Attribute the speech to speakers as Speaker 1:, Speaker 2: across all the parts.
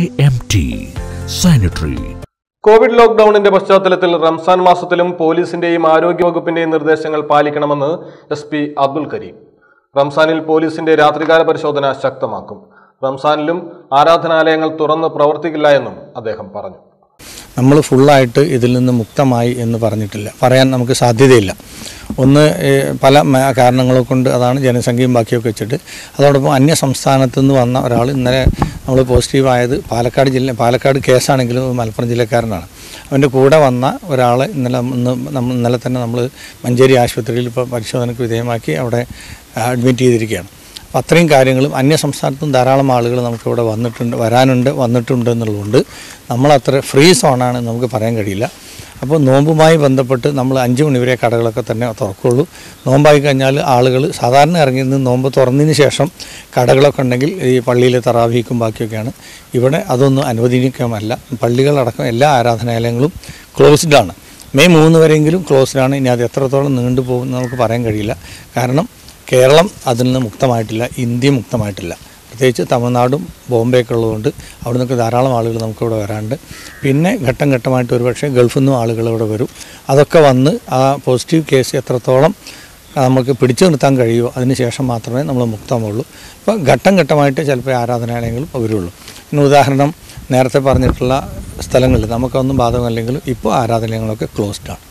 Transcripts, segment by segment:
Speaker 1: M T sanitary
Speaker 2: Covid ലോക്ക്ഡൌണിന്റെ പശ്ചാത്തലത്തിൽ റംസാൻ മാസത്തിലും പോലീസിന്റെയും ആരോഗ്യവകുപ്പിന്റെയും നിർദ്ദേശങ്ങൾ പാലിക്കണമെന്ന് എസ് പി അബ്ദുൽ കരീം റംസാനിൽ പോലീസിന്റെ രാത്രികാല പരിശോധന ശക്തമാക്കും റംസാനിലും ആരാധനാലയങ്ങൾ തുറന്ന് പ്രവർത്തിക്കില്ല എന്നും അദ്ദേഹം പറഞ്ഞു
Speaker 3: നമ്മൾ ഫുള്ളായിട്ട് ഇതിൽ നിന്ന് മുക്തമായി എന്ന് പറഞ്ഞിട്ടില്ല പറയാൻ നമുക്ക് സാധ്യതയില്ല ഒന്ന് ഏഹ്, പല മ- കാരണങ്ങൾ കൊണ്ട് അതാണ് ജനസംഖ്യയും ബാക്കിയൊക്കെ വെച്ചിട്ട് അതോടൊപ്പം അന്യ സംസ്ഥാനത്തു നിന്ന് വന്ന ഒരാൾ ഇന്നലെ നമ്മൾ പോസിറ്റീവായത് പാലക്കാട് ജില്ല പാലക്കാട് കേസാണെങ്കിലും മലപ്പുറം ജില്ലക്കാരനാണ് അവൻ്റെ കൂടെ വന്ന ഒരാളെ ഇന്നലെ ഇന്ന് നമ്മൾ ഇന്നലെ തന്നെ നമ്മൾ മഞ്ചേരി ആശുപത്രിയിൽ ഇപ്പോൾ പരിശോധനയ്ക്ക് വിധേയമാക്കി അവിടെ അഡ്മിറ്റ് ചെയ്തിരിക്കുകയാണ് അപ്പോൾ അത്രയും കാര്യങ്ങളും അന്യ സംസ്ഥാനത്തും ധാരാളം ആളുകൾ നമുക്കിവിടെ വന്നിട്ടുണ്ട് വരാനുണ്ട് വന്നിട്ടുണ്ട് എന്നുള്ളതുകൊണ്ട് നമ്മളത്ര ഫ്രീ സോണാണ് നമുക്ക് പറയാൻ കഴിയില്ല അപ്പോൾ നോമ്പുമായി ബന്ധപ്പെട്ട് നമ്മൾ അഞ്ച് മണി വരെ കടകളൊക്കെ തന്നെ തുറക്കുള്ളൂ നോമ്പായി കഴിഞ്ഞാൽ ആളുകൾ സാധാരണ ഇറങ്ങി നിന്ന് നോമ്പ് തുറന്നതിന് ശേഷം കടകളൊക്കെ ഉണ്ടെങ്കിൽ ഈ പള്ളിയിലെ തറാവീക്കും ബാക്കിയൊക്കെയാണ് ഇവിടെ അതൊന്നും അനുവദനീയമല്ല പള്ളികളടക്കം എല്ലാ ആരാധനാലയങ്ങളും ക്ലോസ്ഡ് ആണ് മെയ് മൂന്ന് വരെയെങ്കിലും ക്ലോസ്ഡ് ആണ് ഇനി അത് എത്രത്തോളം നീണ്ടു പോകും നമുക്ക് പറയാൻ കഴിയില്ല കാരണം കേരളം അതിൽ നിന്ന് മുക്തമായിട്ടില്ല ഇന്ത്യ മുക്തമായിട്ടില്ല പ്രത്യേകിച്ച് തമിഴ്നാടും ബോംബെ ഒക്കെ ഉള്ളതുകൊണ്ട് അവിടെ നിന്നൊക്കെ ധാരാളം ആളുകൾ നമുക്കിവിടെ വരാറുണ്ട് പിന്നെ ഘട്ടം ഘട്ടമായിട്ട് ഒരുപക്ഷെ ഗൾഫിൽ നിന്നും ആളുകൾ ഇവിടെ വരും അതൊക്കെ വന്ന് ആ പോസിറ്റീവ് കേസ് എത്രത്തോളം നമുക്ക് പിടിച്ചു നിർത്താൻ കഴിയുമോ അതിന് ശേഷം മാത്രമേ നമ്മൾ മുക്തമുള്ളൂ അപ്പോൾ ഘട്ടം ഘട്ടമായിട്ട് ചിലപ്പോൾ ആരാധനാലയങ്ങളും വരുള്ളൂ പിന്നെ ഉദാഹരണം നേരത്തെ പറഞ്ഞിട്ടുള്ള സ്ഥലങ്ങളിൽ നമുക്കൊന്നും ബാധകമല്ലെങ്കിലും ഇപ്പോൾ ആരാധനാലയങ്ങളൊക്കെ ക്ലോസ്ഡ് ആണ്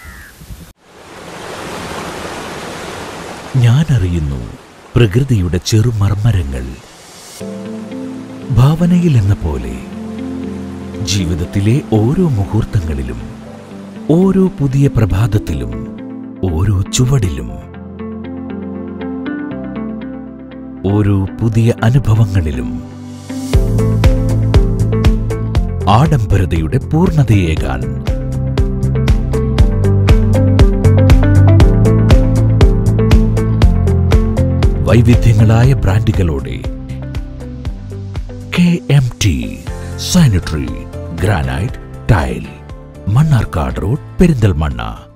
Speaker 1: ഞാൻ അറിയുന്നു പ്രകൃതിയുടെ ചെറുമർമ്മരങ്ങൾ ഭാവനയിൽ എന്ന പോലെ ജീവിതത്തിലെ ഓരോ മുഹൂർത്തങ്ങളിലും ഓരോ പുതിയ പ്രഭാതത്തിലും ഓരോ ചുവടിലും ഓരോ പുതിയ അനുഭവങ്ങളിലും ആഡംബരതയുടെ പൂർണ്ണതയേകാൻ വൈവിധ്യങ്ങളായ ബ്രാൻഡുകളോടെ K M T sanitary granite tile Mannarkkad road Perinthalmanna